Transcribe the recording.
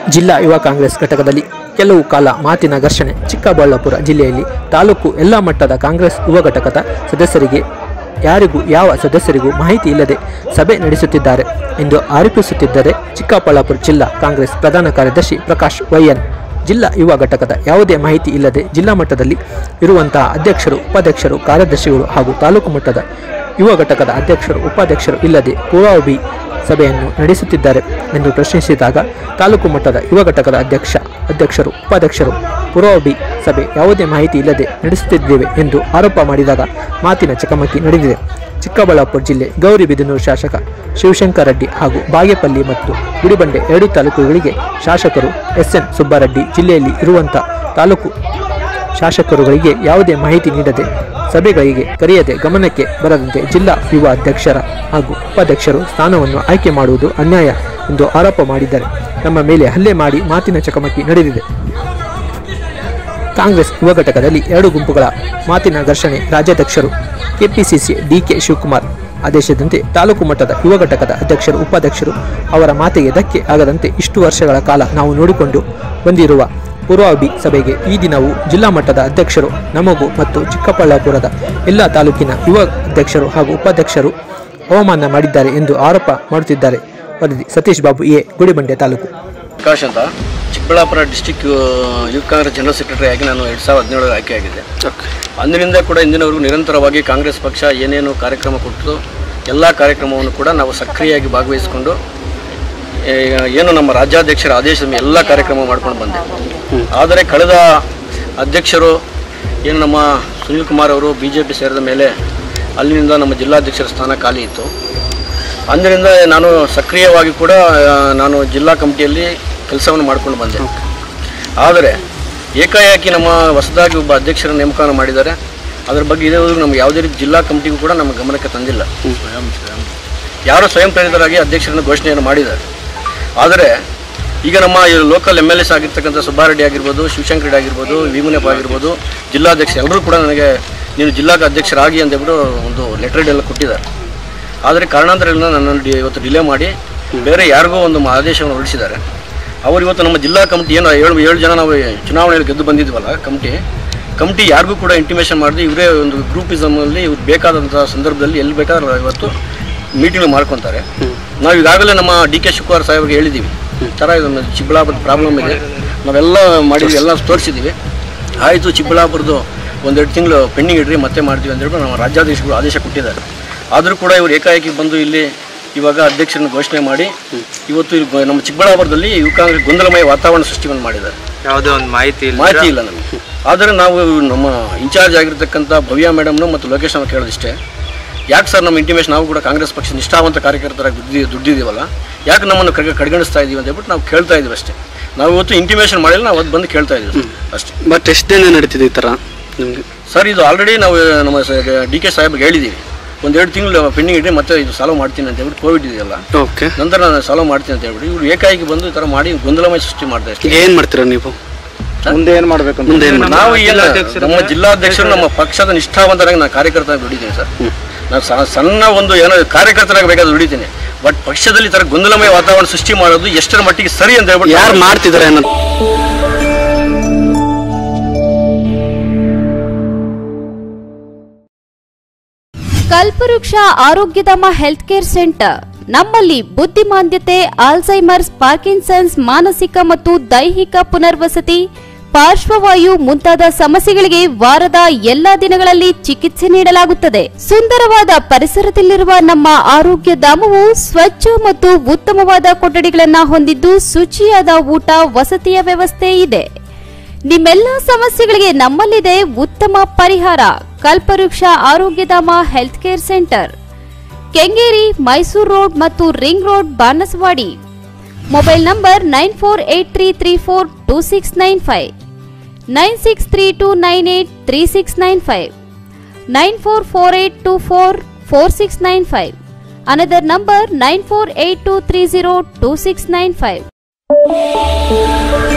ಜಿಲ್ಲಾ ಯುವ ಕಾಂಗ್ರೆಸ್ ಘಟಕದಲ್ಲಿ ಕೆಲವು ಕಾಲ ಮಾತಿನ ಘರ್ಷಣೆ ಚಿಕ್ಕಬಳ್ಳಾಪುರ ಜಿಲ್ಲೆಯಲ್ಲಿ ತಾಲೂಕು ಎಲ್ಲ ಮಟ್ಟದ ಕಾಂಗ್ರೆಸ್ ಯುವ ಘಟಕದ ಸದಸ್ಯರಿಗೆ ಯಾರಿಗೂ ಯಾವ ಸದಸ್ಯರಿಗೂ ಮಾಹಿತಿ ಇಲ್ಲದೆ ಸಭೆ ನಡೆಸುತ್ತಿದ್ದಾರೆ ಎಂದು ಆರೋಪಿಸುತ್ತಿದ್ದರೆ ಚಿಕ್ಕಬಳ್ಳಾಪುರ ಜಿಲ್ಲಾ ಕಾಂಗ್ರೆಸ್ ಪ್ರಧಾನ ಕಾರ್ಯದರ್ಶಿ ಪ್ರಕಾಶ್ ವೈಎನ್ ಜಿಲ್ಲಾ ಯುವ ಘಟಕದ ಯಾವುದೇ ಮಾಹಿತಿ ಇಲ್ಲದೆ ಜಿಲ್ಲಾ ಮಟ್ಟದಲ್ಲಿ ಇರುವಂತಹ ಅಧ್ಯಕ್ಷರು ಉಪಾಧ್ಯಕ್ಷರು ಕಾರ್ಯದರ್ಶಿಗಳು ಹಾಗೂ ತಾಲೂಕು ಮಟ್ಟದ ಯುವ ಘಟಕದ ಅಧ್ಯಕ್ಷರು ಉಪಾಧ್ಯಕ್ಷರು ಇಲ್ಲದೆ ಪೂರ್ವಾಭಿ ಸಭೆಯನ್ನು ನಡೆಸುತ್ತಿದ್ದಾರೆ ಎಂದು ಪ್ರಶ್ನಿಸಿದಾಗ ತಾಲೂಕು ಮಟ್ಟದ ಯುವ ಘಟಕದ ಅಧ್ಯಕ್ಷ ಅಧ್ಯಕ್ಷರು ಉಪಾಧ್ಯಕ್ಷರು ಪೂರ್ವಾಭಿ ಸಭೆ ಯಾವುದೇ ಮಾಹಿತಿ ಇಲ್ಲದೆ ನಡೆಸುತ್ತಿದ್ದೇವೆ ಎಂದು ಆರೋಪ ಮಾಡಿದಾಗ ಮಾತಿನ ಚಕಮಕಿ ನಡೆದಿದೆ ಚಿಕ್ಕಬಳ್ಳಾಪುರ ಜಿಲ್ಲೆ ಗೌರಿಬಿದನೂರು ಶಾಸಕ ಶಿವಶಂಕರ್ ರೆಡ್ಡಿ ಹಾಗೂ ಬಾಗೇಪಲ್ಲಿ ಮತ್ತು ಗುಡಿಬಂಡೆ ಎರಡು ತಾಲೂಕುಗಳಿಗೆ ಶಾಸಕರು ಎಸ್ಎನ್ ಸುಬ್ಬಾರೆಡ್ಡಿ ಜಿಲ್ಲೆಯಲ್ಲಿ ಇರುವಂಥ ತಾಲೂಕು ಶಾಸಕರುಗಳಿಗೆ ಯಾವುದೇ ಮಾಹಿತಿ ನೀಡದೆ ಸಭೆಗಳಿಗೆ ಕರೆಯದೆ ಗಮನಕ್ಕೆ ಬರದಂತೆ ಜಿಲ್ಲಾ ಯುವ ಅಧ್ಯಕ್ಷರ ಹಾಗೂ ಉಪಾಧ್ಯಕ್ಷರು ಸ್ಥಾನವನ್ನು ಆಯ್ಕೆ ಮಾಡುವುದು ಅನ್ಯಾಯ ಎಂದು ಆರೋಪ ಮಾಡಿದ್ದಾರೆ ನಮ್ಮ ಮೇಲೆ ಹಲ್ಲೆ ಮಾಡಿ ಮಾತಿನ ಚಕಮಕಿ ನಡೆದಿದೆ ಕಾಂಗ್ರೆಸ್ ಯುವ ಘಟಕದಲ್ಲಿ ಎರಡು ಗುಂಪುಗಳ ಮಾತಿನ ಘರ್ಷಣೆ ರಾಜ್ಯಾಧ್ಯಕ್ಷರು ಕೆಪಿಸಿಸಿ ಡಿಕೆ ಶಿವಕುಮಾರ್ ಆದೇಶದಂತೆ ತಾಲೂಕು ಮಟ್ಟದ ಯುವ ಘಟಕದ ಅಧ್ಯಕ್ಷರು ಉಪಾಧ್ಯಕ್ಷರು ಅವರ ಮಾತಿಗೆ ಧಕ್ಕೆ ಆಗದಂತೆ ಇಷ್ಟು ವರ್ಷಗಳ ಕಾಲ ನಾವು ನೋಡಿಕೊಂಡು ಬಂದಿರುವ ಪೂರ್ವಾಭಿ ಸಭೆಗೆ ಈ ದಿನವೂ ಜಿಲ್ಲಾ ಮಟ್ಟದ ಅಧ್ಯಕ್ಷರು ನಮಗೂ ಮತ್ತು ಚಿಕ್ಕಬಳ್ಳಾಪುರದ ಎಲ್ಲ ತಾಲೂಕಿನ ಯುವ ಅಧ್ಯಕ್ಷರು ಹಾಗೂ ಉಪಾಧ್ಯಕ್ಷರು ಅವಮಾನ ಮಾಡಿದ್ದಾರೆ ಎಂದು ಆರೋಪ ಮಾಡುತ್ತಿದ್ದಾರೆ ವರದಿ ಸತೀಶ್ ಬಾಬು ಎ ಗುಡಿಬಂಡೆ ತಾಲೂಕು ಪ್ರಕಾಶ್ ಅಂತ Chikkaballapur district youth Congress general secretary ಆಗಿ ನಾನು ಎರಡು ಸಾವಿರದ ಹದಿನೇಳರ ಆಯ್ಕೆಯಾಗಿದ್ದೆ ಅಂದಿನಿಂದ ಕೂಡ ಇಂದಿನವರೆಗೂ ನಿರಂತರವಾಗಿ ಕಾಂಗ್ರೆಸ್ ಪಕ್ಷ ಏನೇನು ಕಾರ್ಯಕ್ರಮ ಕೊಟ್ಟು ಎಲ್ಲ ಕಾರ್ಯಕ್ರಮವನ್ನು ಕೂಡ ನಾವು ಸಕ್ರಿಯವಾಗಿ ಭಾಗವಹಿಸಿಕೊಂಡು ಏ, ಏನು ನಮ್ಮ ರಾಜ್ಯಾಧ್ಯಕ್ಷರ ಆದೇಶದ ಮೇಲೆ ಎಲ್ಲ ಕಾರ್ಯಕ್ರಮ ಮಾಡ್ಕೊಂಡು ಬಂದೆ ಆದರೆ ಕಳೆದ ಅಧ್ಯಕ್ಷರು ಏನು ನಮ್ಮ ಸುನೀಲ್ ಕುಮಾರ್ ಅವರು ಬಿ ಜೆ ಪಿ ಸೇರಿದ ಮೇಲೆ ಅಲ್ಲಿನಿಂದ ನಮ್ಮ ಜಿಲ್ಲಾಧ್ಯಕ್ಷರ ಸ್ಥಾನ ಖಾಲಿ ಇತ್ತು ಅಂದಿನಿಂದ ನಾನು ಸಕ್ರಿಯವಾಗಿ ಕೂಡ ಆ, ನಾನು ಜಿಲ್ಲಾ ಕಮಿಟಿಯಲ್ಲಿ ಕೆಲಸವನ್ನು ಮಾಡ್ಕೊಂಡು ಬಂದೆ ಆದರೆ ಏಕಾಏಕಿ ನಮ್ಮ ಹೊಸದಾಗಿ ಒಬ್ಬ ಅಧ್ಯಕ್ಷರ ನೇಮಕವನ್ನು ಮಾಡಿದ್ದಾರೆ ಅದರ ಬಗ್ಗೆ ಇದುವರೆಗೂ ನಮ್ಗೆ ಯಾವುದೇ ರೀತಿ ಜಿಲ್ಲಾ ಕಮಿಟಿಗೂ ಕೂಡ ನಮ್ಮ ಗಮನಕ್ಕೆ ತಂದಿಲ್ಲ ಯಾರು ಸ್ವಯಂ ಪ್ರೇರಿತರಾಗಿ ಅಧ್ಯಕ್ಷರನ್ನು ಘೋಷಣೆಯನ್ನು ಮಾಡಿದ್ದಾರೆ ಆದರೆ ಈಗ ನಮ್ಮ ಲೋಕಲ್ ಎಮ್ ಎಲ್ ಎಸ್ ಆಗಿರ್ತಕ್ಕಂಥ ಸುಬ್ಬಾರೆಡ್ಡಿ ಆಗಿರ್ಬೋದು ಶಿವಶಂಕರ್ ರೆಡ್ಡಿ ಆಗಿರ್ಬೋದು ವಿಮುನಪ್ಪ ಆಗಿರ್ಬೋದು ಜಿಲ್ಲಾಧ್ಯಕ್ಷ ಎಲ್ಲರೂ ಕೂಡ ನನಗೆ ನೀನು ಜಿಲ್ಲಾ ಅಧ್ಯಕ್ಷರಾಗಿ ಅಂತೇಳ್ಬಿಟ್ಟು ಒಂದು ಲೆಟರ್ ಎಲ್ಲ ಕೊಟ್ಟಿದ್ದಾರೆ ಆದರೆ ಕಾರಣಾಂತರಗಳಿಂದ ನನ್ನನ್ನು ಡಿ- ಇವತ್ತು ಡಿಲೇ ಮಾಡಿ ಬೇರೆ ಯಾರಿಗೋ ಒಂದು ಮ- ಆದೇಶವನ್ನು ಹೊರಡಿಸಿದ್ದಾರೆ ಅವರು ಇವತ್ತು ನಮ್ಮ ಜಿಲ್ಲಾ ಕಮಿಟಿ ಏನು ಏಳು ಏಳು ಜನ ನಾವು ಚುನಾವಣೆಯಲ್ಲಿ ಗೆದ್ದು ಬಂದಿದ್ವಲ್ಲ ಕಮಿಟಿ ಕಮಿಟಿ ಯಾರಿಗೂ ಕೂಡ ಇಂಟಿಮೇಷನ್ ಮಾಡದೆ ಇವರೇ ಒಂದು ಗ್ರೂಪಿಸಮಲ್ಲಿ ಇವ್ರು ಬೇಕಾದಂಥ ಸಂದರ್ಭದಲ್ಲಿ ಎಲ್ಲಿ ಬೇಕಾದ್ರೆ ಇವತ್ತು ಮೀಟಿಂಗ್ ಮಾಡ್ಕೊತಾರೆ ನಾವು ಈಗಾಗಲೇ ನಮ್ಮ ಡಿ ಕೆ ಶಿವಕುಮಾರ್ ಸಾಹೇಬ್ರಿಗೆ ಹೇಳಿದ್ದೀವಿ ಈ ಥರ ಇದೊಂದು ಚಿಕ್ಕಬಳ್ಳಾಪುರದ ಪ್ರಾಬ್ಲಮ್ ಇದೆ ನಾವೆಲ್ಲ ಮಾಡಿದ್ವಿ ಎಲ್ಲ ತೋರಿಸಿದ್ದೀವಿ ಆಯಿತು ಚಿಕ್ಕಬಳ್ಳಾಪುರದ್ದು ಒಂದೆರಡು ತಿಂಗಳು ಪೆಂಡಿಂಗ್ ಇಡ್ರಿ ಮತ್ತೆ ಮಾಡ್ತೀವಿ ಅಂತ ಹೇಳ್ಬಿಟ್ಟು ನಮ್ಮ ರಾಜ್ಯಾಧೀಶಗಳು ಆದೇಶ ಕೊಟ್ಟಿದ್ದಾರೆ ಆದರೂ ಕೂಡ ಇವರು ಏಕಾಏಕಿ ಬಂದು ಇಲ್ಲಿ ಇವಾಗ ಅಧ್ಯಕ್ಷರನ್ನು ಘೋಷಣೆ ಮಾಡಿ ಇವತ್ತು ಇಲ್ಲಿ ಗೊ- ನಮ್ಮ ಚಿಕ್ಕಬಳ್ಳಾಪುರದಲ್ಲಿ ಯುವ ಕಾಂಗ್ರೆಸ್ ಗೊಂದಲಮಯ ವಾತಾವರಣ ಸೃಷ್ಟಿಯನ್ನು ಮಾಡಿದ್ದಾರೆ ಯಾವುದೇ ಒಂದು ಮಾಹಿತಿ ಇಲ್ಲ ಮಾಹಿತಿ ಇಲ್ಲ ನಮಗೆ ಆದರೆ ನಾವು ನಮ್ಮ ಇನ್ಚಾರ್ಜ್ ಆಗಿರ್ತಕ್ಕಂಥ ಭವ್ಯ ಮೇಡಮ್ನು ಮತ್ತು ಲೋಕೇಶ್ ಅವ್ರು ಕೇಳೋದಿಷ್ಟೇ ಯಾಕೆ ಸರ್ ನಮ್ಮ ಇಂಟಿಮೇಷನ್ ನಾವು ಕೂಡ ಕಾಂಗ್ರೆಸ್ ಪಕ್ಷ ನಿಷ್ಠಾವಂತ ಕಾರ್ಯಕರ್ತರಾಗಿ ದುಡ್ಡಿ ದುಡ್ಡಿದ್ದೀವಲ್ಲ ಯಾಕೆ ನಮ್ಮನ್ನು ಕಡೆ ಕಡೆಗಣಿಸ್ತಾ ಇದೀವಿ ಅಂತ ಹೇಳ್ಬಿಟ್ಟು ನಾವು ಕೇಳ್ತಾ ಇದೀವಿ ಅಷ್ಟೇ ನಾವು ಇವತ್ತು ಇಂಟಿಮೇಷನ್ ಮಾಡಿಲ್ಲ ನಾವು ಅದು ಬಂದು ಕೇಳ್ತಾ ಇದೀವಿ ಅಷ್ಟೇ ಬಟ್ ಎಷ್ಟು ದಿನ ನಡೀತಿದೆ ಈ ಥರ ನಿಮಗೆ ಸರ್ ಇದು ಆಲ್ರೆಡಿ ನಾವು ನಮ್ಮ ಡಿ ಕೆ ಸಾಹೇಬ್ಗೆ ಹೇಳಿದ್ದೀವಿ ಒಂದೆರಡು ತಿಂಗಳು ಪೆಂಡಿಂಗ್ ಇಟ್ಟರೆ ಮತ್ತೆ ಇದು ಸಾಲ್ವ್ ಮಾಡ್ತೀನಿ ಅಂತ ಹೇಳ್ಬಿಟ್ಟು ಕೋವಿಡ್ ಇದೆಯಲ್ಲ ಓಕೆ ನಂತರ ನಾನು ಸಾಲ್ವ್ ಮಾಡ್ತೀನಿ ಅಂತ ಹೇಳ್ಬಿಟ್ಟು ಇವ್ರು ಏಕಾಏಕಿ ಬಂದು ಈ ಥರ ಮಾಡಿ ಗೊಂದಲಮಯ ಸೃಷ್ಟಿ ಮಾಡ್ತಾ ಇರ್ತೀವಿ ಈಗ ಏನು ಮಾಡ್ತೀರಾ ನೀವು ಮುಂದೆ ಏನ್ ಮಾಡ್ಬೇಕು ಅಂತ ಮುಂದೆ ಏನು ನಾವು ಏನು ನಮ್ಮ ಜಿಲ್ಲಾಧ್ಯಕ್ಷರು ನಮ್ಮ ಪಕ್ಷದ ನಿಷ್ಠಾವಂತರಾಗಿ ನಾನು ಕಾರ್ಯಕರ್ತರಾಗಿ ದುಡಿತೀನಿ ಸರ್ ನಾನು ಸ- ಸಣ್ಣ ಒಂದು ಏನೋ ಕಾರ್ಯಕರ್ತರಾಗಿ ಬೇಕಾದ್ರೆ ದುಡಿತೀನಿ ಬಟ್ ಪಕ್ಷದಲ್ಲಿ ಈ ಥರ ಗೊಂದಲಮಯ ವಾತಾವರಣ ಸೃಷ್ಟಿ ಮಾಡೋದು ಎಷ್ಟರ ಮಟ್ಟಿಗೆ ಸರಿ ಅಂತ ಹೇಳ್ಬಿಟ್ಟು ಯಾರು ಮಾಡ್ತಿದ್ದಾರೆ ಅನ್ನೋದು ಕಲ್ಪವೃಕ್ಷ ಆರೋಗ್ಯಧಾಮ ಹೆಲ್ತ್ ಕೇರ್ ಸೆಂಟರ್ ನಮ್ಮಲ್ಲಿ ಬುದ್ಧಿಮಾಂದ್ಯತೆ ಆಲ್ಝೈಮರ್ಸ್ ಪಾರ್ಕಿನ್ಸನ್ಸ್ ಮಾನಸಿಕ ಮತ್ತು ದೈಹಿಕ ಪುನರ್ವಸತಿ ಪಾರ್ಶ್ವವಾಯು ಮುಂತಾದ ಸಮಸ್ಯೆಗಳಿಗೆ ವಾರದ ಎಲ್ಲಾ ದಿನಗಳಲ್ಲಿ ಚಿಕಿತ್ಸೆ ನೀಡಲಾಗುತ್ತದೆ ಸುಂದರವಾದ ಪರಿಸರದಲ್ಲಿರುವ ನಮ್ಮ ಆರೋಗ್ಯ ಧಾಮವು ಸ್ವಚ್ಛ ಮತ್ತು ಉತ್ತಮವಾದ ಕೊಠಡಿಗಳನ್ನ ಹೊಂದಿದ್ದು ಶುಚಿಯಾದ ಊಟ ವಸತಿಯ ವ್ಯವಸ್ಥೆ ಇದೆ ನಿಮ್ಮೆಲ್ಲ ಸಮಸ್ಯೆಗಳಿಗೆ ನಮ್ಮಲ್ಲಿದೆ ಉತ್ತಮ ಪರಿಹಾರ Kalpavriksha Arogyadhama health care centre Kengeri Mysuru road ಮತ್ತು ring road Banaswadi mobile number nine four eight three three four two six nine five nine six three two nine eight three six nine five nine four four eight two four four six nine five another number nine four eight two three zero two six nine five